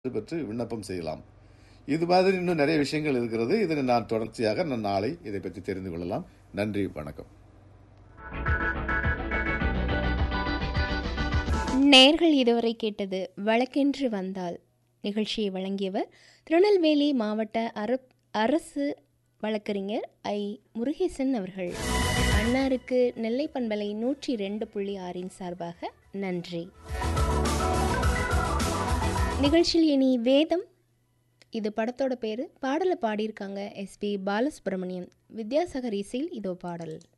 பெற்று விண்ணப்பம் செய்யலாம் இது மாதிரி இன்னும் நிறைய விஷயங்கள் இருக்கிறது இதனை நான் தொடர்ச்சியாக நான் நாளை இதை பற்றி தெரிந்து கொள்ளலாம் நன்றி வணக்கம் நேர்கள் இதுவரை கேட்டது வழக்கென்று வந்தால் நிகழ்ச்சியை வழங்கியவர் திருநெல்வேலி மாவட்ட அரு- அரசு வழக்கறிஞர் ஐ முருகேசன் அவர்கள் அன்னாருக்கு நெல்லை பண்பலை நூற்றி ரெண்டு புள்ளி ஆறின் சார்பாக நன்றி நிகழ்ச்சியில் இனி வேதம் இது படத்தோட பேர் பாடலை பாடியிருக்காங்க எஸ்பி பாலசுப்ரமணியம் வித்யாசாகர் இசையில் இதோ பாடல்